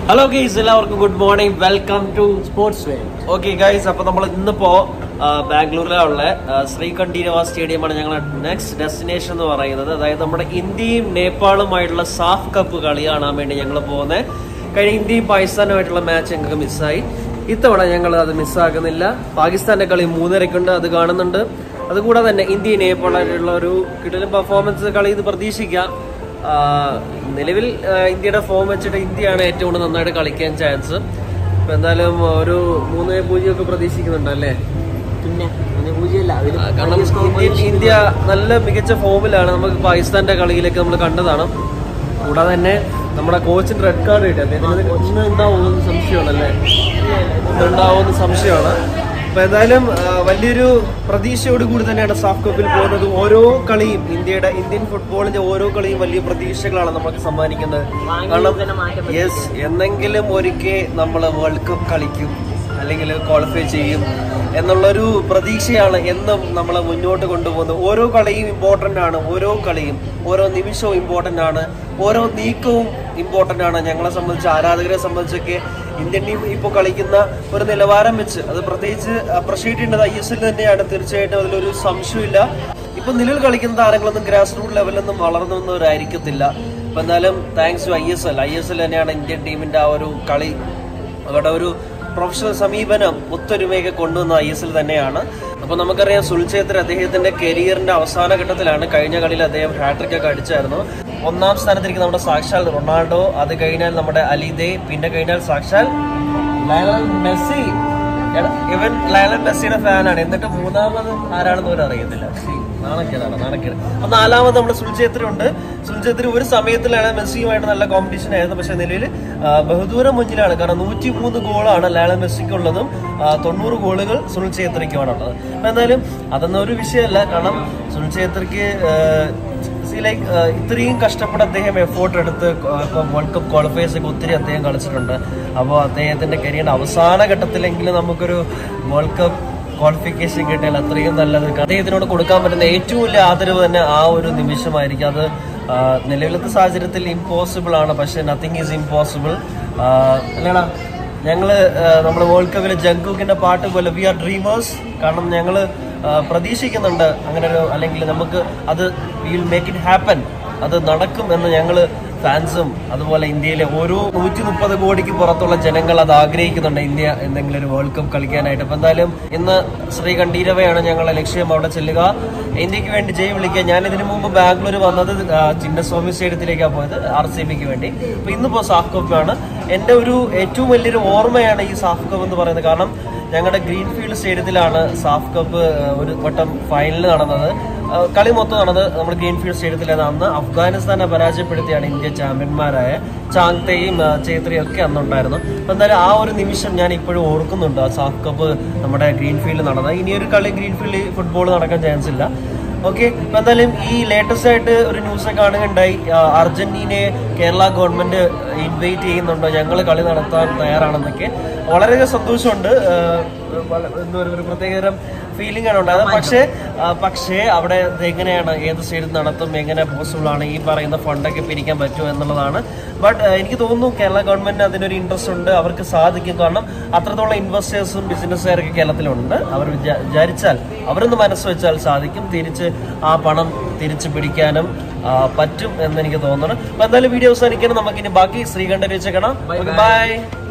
hello guys എല്ലാവർക്കും good morning welcome to sports way okay guys അപ്പൊ നമ്മൾ ഇന്നിപ്പോ ആ, ബാംഗ്ലൂരിലുള്ള ആ, ശ്രീകണ്ഠീരവ സ്റ്റേഡിയമാണ് ഞങ്ങളുടെ നെക്സ്റ്റ് ഡെസ്റ്റിനേഷൻ എന്ന് പറയുന്നത് അതായത് നമ്മുടെ ഇന്ത്യയും നേപ്പാളുമായിട്ടുള്ള സാഫ് കപ്പ് കളി കാണാൻ വേണ്ടി ഞങ്ങൾ പോകുന്നത് കഴിഞ്ഞ ഇന്ത്യയും പാകിസ്ഥാനുമായിട്ടുള്ള മാച്ച് ഞങ്ങൾക്ക് മിസ്സായി ഇത്തവണ ഞങ്ങൾ അത് മിസ്സാക്കുന്നില്ല പാകിസ്ഥാന്റെ കളി മൂന്നരക്കുണ്ട് അത് കാണുന്നുണ്ട് അതുകൂടാതെ തന്നെ ഇന്ത്യ നേപ്പാളായിട്ടുള്ള ഒരു കിടലും പെർഫോമൻസ് കളി ഇത് പ്രതീക്ഷിക്കാം ആ, നിലവിൽ ആ, ഇന്ത്യയുടെ ഫോം വെച്ചിട്ട് ഇന്ത്യയാണ് ഏറ്റവും കൂടുതൽ നന്നായിട്ട് കളിക്കാൻ ചാൻസ് ഇപ്പൊ എന്തായാലും ഒരു മൂന്ന് പൂജ്യം ഒക്കെ പ്രതീക്ഷിക്കുന്നുണ്ട് അല്ലേ പിന്നെ ഒന്ന് പൂജ്യമല്ല അതിൽ ആ, കാരണം ഇന്ത്യ ഇന്ത്യ നല്ല മികച്ച ഫോമിലാണ് നമുക്ക് പാകിസ്ഥാന്റെ കളിയിലൊക്കെ നമ്മൾ കണ്ടതാണ് കൂടാതെ തന്നെ നമ്മുടെ കോച്ചിന് റെഡ് കാർഡ് കിട്ടി അദ്ദേഹത്തിന് ഇന്ന് ഉണ്ടാവുമെന്ന് സംശയമാണ് അല്ലേ ഉണ്ടാവുമെന്ന് സംശയമാണ് അപ്പൊ എന്തായാലും ആ, വലിയൊരു പ്രതീക്ഷയോട് കൂടി തന്നെയാണ് സാഫ് കപ്പിൽ പോകുന്നത് ഓരോ കളിയും ഇന്ത്യയുടെ ഇന്ത്യൻ ഫുട്ബോളിന്റെ ഓരോ കളിയും വലിയ പ്രതീക്ഷകളാണ് നമുക്ക് സമ്മാനിക്കുന്നത് കാരണം യെസ് എന്നെങ്കിലും ഒരിക്കൽ നമ്മൾ വേൾഡ് കപ്പ് കളിക്കും അല്ലെങ്കിൽ ക്വാളിഫൈ ചെയ്യും എന്നുള്ളൊരു പ്രതീക്ഷയാണ് എന്നും നമ്മളെ മുന്നോട്ട് കൊണ്ടുപോകുന്നത് ഓരോ കളിയും ഇമ്പോർട്ടൻ്റ് ആണ് ഓരോ കളിയും ഓരോ നിമിഷവും ഇമ്പോർട്ടൻ്റ് ആണ് ഓരോ നീക്കവും ഇമ്പോർട്ടൻ്റ് ആണ് ഞങ്ങളെ സംബന്ധിച്ച് ആരാധകരെ സംബന്ധിച്ചൊക്കെ ഇന്ത്യൻ ടീം ഇപ്പോൾ കളിക്കുന്ന ഒരു നിലവാരം വെച്ച് അത് പ്രത്യേകിച്ച് അപ്രിഷിയേറ്റ് ചെയ്യേണ്ടത് ഐ എസ് എൽ തന്നെയാണ് തീർച്ചയായിട്ടും അതിലൊരു സംശയമില്ല ഇപ്പൊ നിലവിൽ കളിക്കുന്ന താരങ്ങളൊന്നും ഗ്രാസ് റൂട്ട് ലെവലൊന്നും വളർന്നവരായിരിക്കത്തില്ല അപ്പൊ എന്തായാലും thanks to I S L I S L തന്നെയാണ് ഇന്ത്യൻ ടീമിന്റെ ആ ഒരു കളി അവരുടെ ഒരു പ്രൊഫഷണൽ സമീപനം ഒത്തൊരുമയൊക്കെ കൊണ്ടുവന്ന ഐ എസ് എൽ തന്നെയാണ് അപ്പൊ നമുക്കറിയാം സുൽചേത്ര അദ്ദേഹത്തിന്റെ കരിയറിന്റെ അവസാന ഘട്ടത്തിലാണ് കഴിഞ്ഞ കളിയിൽ അദ്ദേഹം ഹാട്രിക് ഒക്കെ അടിച്ചായിരുന്നു ഒന്നാം സ്ഥാനത്തിരിക്കുന്ന നമ്മുടെ സാക്ഷാൽ റൊണാൾഡോ അത് കഴിഞ്ഞാൽ നമ്മുടെ അലിദേ പിന്നെ കഴിഞ്ഞാൽ സാക്ഷാൽ ലയണൽ മെസ്സി എടാ, ഇവൻ ലയണൽ മെസ്സിയുടെ ഫാനാണ് എന്നിട്ട് മൂന്നാമത് ആരാണെന്ന് പോലും അറിയത്തില്ല ശ്ശി, നാണക്കേടാണ് നാണക്കേട് അപ്പൊ നാലാമത് നമ്മുടെ സുൽചേത്രി ഉണ്ട് സുൽചേത്രി ഒരു സമയത്ത് ലയണൽ മെസ്സിയുമായിട്ട് നല്ല കോമ്പറ്റീഷൻ ആയിരുന്നു പക്ഷെ നിലവിൽ ബഹുദൂരം മുന്നിലാണ് കാരണം നൂറ്റി മൂന്ന് ഗോളാണ് ലയണൽ മെസ്സിക്കുള്ളതും ആ, തൊണ്ണൂറ് ഗോളുകൾ സുനിൽ ഛേത്രിക്കുമാണുള്ളത് അപ്പൊ എന്തായാലും അതൊന്നും ഒരു വിഷയമല്ല കാരണം സുനിൽ ഛേത്രിക്ക് സി ലൈക്ക് ഇത്രയും കഷ്ടപ്പെട്ട് അദ്ദേഹം എഫോർട്ട് എടുത്ത് വേൾഡ് കപ്പ് ക്വാളിഫയേഴ്സ് ഒക്കെ ഒത്തിരി അദ്ദേഹം കളിച്ചിട്ടുണ്ട് അപ്പോൾ അദ്ദേഹത്തിന്റെ കരിയറിന്റെ അവസാന ഘട്ടത്തിലെങ്കിലും നമുക്കൊരു വേൾഡ് കപ്പ് ക്വാളിഫിക്കേഷൻ കിട്ടിയാൽ അത്രയും നല്ലത് അദ്ദേഹത്തിനോട് കൊടുക്കാൻ പറ്റുന്ന ഏറ്റവും വലിയ ആദരവ് തന്നെ ആ ഒരു നിമിഷമായിരിക്കും അത് ആ, നിലവിലത്തെ സാഹചര്യത്തിൽ ഇമ്പോസിബിൾ ആണ് പക്ഷെ നത്തിങ് ഈസ് ഇമ്പോസിബിൾ അല്ലേടാ ഞങ്ങള് നമ്മുടെ വേൾഡ് കപ്പിലെ ജങ്കുക്കിന്റെ പാട്ട് പോലെ വി ആർ ഡ്രീമേഴ്സ് കാരണം ഞങ്ങള് ആ, പ്രതീക്ഷിക്കുന്നുണ്ട് അങ്ങനെ ഒരു അല്ലെങ്കിൽ നമുക്ക് അത് വിൽ മേക്ക് ഇറ്റ് ഹാപ്പൻ അത് നടക്കും എന്ന് ഞങ്ങള് ഫാൻസും അതുപോലെ ഇന്ത്യയിലെ ഓരോ നൂറ്റി മുപ്പത് കോടിക്ക് പുറത്തുള്ള ജനങ്ങൾ അത് ആഗ്രഹിക്കുന്നുണ്ട് ഇന്ത്യ എന്തെങ്കിലും ഒരു വേൾഡ് കപ്പ് കളിക്കാനായിട്ട് അപ്പൊ എന്തായാലും ഇന്ന് ശ്രീകണ്ഠീരവയാണ് ഞങ്ങളുടെ ലക്ഷ്യം അവിടെ ചെല്ലുക ഇന്ത്യക്ക് വേണ്ടി ജയ് വിളിക്കുക ഞാൻ ഇതിനു മുമ്പ് ബാംഗ്ലൂർ വന്നത് ആ, ചിന്നസ്വാമി സ്റ്റേഡിയത്തിലേക്കാണ് പോയത് ആർ സി ബിക്ക് വേണ്ടി അപ്പൊ ഇന്നിപ്പോ സാഫ് കപ്പാണ് എന്റെ ഒരു ഏറ്റവും വലിയൊരു ഓർമ്മയാണ് ഈ സാഫ് കപ്പ് എന്ന് പറയുന്നത് കാരണം ഞങ്ങളുടെ ഗ്രീൻഫീൽഡ് സ്റ്റേഡിയത്തിലാണ് സാഫ് കപ്പ് ആ, ഒരു വട്ടം ഫൈനൽ നടന്നത് ആ, കളി മൊത്തം നടന്നത് നമ്മൾ ഗ്രീൻഫീൽഡ് സ്റ്റേഡിയത്തിലാണ് അന്ന് അഫ്ഗാനിസ്ഥാനെ പരാജയപ്പെടുത്തിയാണ് ഇന്ത്യ ചാമ്പ്യന്മാരായ ചാങ്തയും ആ, ചേത്രിയും ഒക്കെ അന്നുണ്ടായിരുന്നു അപ്പൊ എന്തായാലും ആ ഒരു നിമിഷം ഞാൻ ഇപ്പോഴും ഓർക്കുന്നുണ്ട് ആ സാഫ് കപ്പ് നമ്മുടെ ഗ്രീൻഫീൽഡ് നടന്നത് ഇനിയൊരു കളി ഗ്രീൻഫീൽഡ് ഫുട്ബോൾ നടക്കാൻ ചാൻസ് ഇല്ല ഓക്കെ അപ്പൊ എന്തായാലും ഈ ലേറ്റസ്റ്റ് ആയിട്ട് ഒരു ന്യൂസ് കാണുകയുണ്ടായി ആ, അർജന്റീനയെ കേരള ഗവൺമെന്റ് ഇൻവൈറ്റ് ചെയ്യുന്നുണ്ടോ ഞങ്ങൾ കളി നടത്താൻ തയ്യാറാണെന്നൊക്കെ വളരെയധികം സന്തോഷമുണ്ട് ആ, വള- എന്താ പറയുക, ഒരു പ്രത്യേകതരം ഫീലിംഗ് ആണ് ഉണ്ടായത് പക്ഷേ ആ, പക്ഷേ അവിടെ ഇത് എങ്ങനെയാണ് ഏത് സ്റ്റേഡിൽ നടത്തും എങ്ങനെ പോസിബിൾ ആണ് ഈ പറയുന്ന ഫണ്ടൊക്കെ പിരിക്കാൻ പറ്റുമോ എന്നുള്ളതാണ് ബട്ട് എനിക്ക് തോന്നുന്നു കേരള ഗവൺമെന്റിന് അതിനൊരു ഇൻട്രസ്റ്റ് ഉണ്ട് അവർക്ക് സാധിക്കും കാരണം അത്രത്തോളം ഇൻവെസ്റ്റേഴ്സും ബിസിനസ്സുകാരൊക്കെ കേരളത്തിലുണ്ട് അവർ വിചാ- വിചാരിച്ചാൽ അവരൊന്ന് മനസ്സ് വെച്ചാൽ സാധിക്കും തിരിച്ച് ആ പണം തിരിച്ചു പിടിക്കാനും ആ, പറ്റും എന്ന് എനിക്ക് തോന്നുന്നു അപ്പൊ എന്തായാലും വീഡിയോ അവസാനിക്കണം നമുക്കിനി ബാക്കി ശ്രീകണ്ഠൻ വെച്ചേക്കണം ബൈ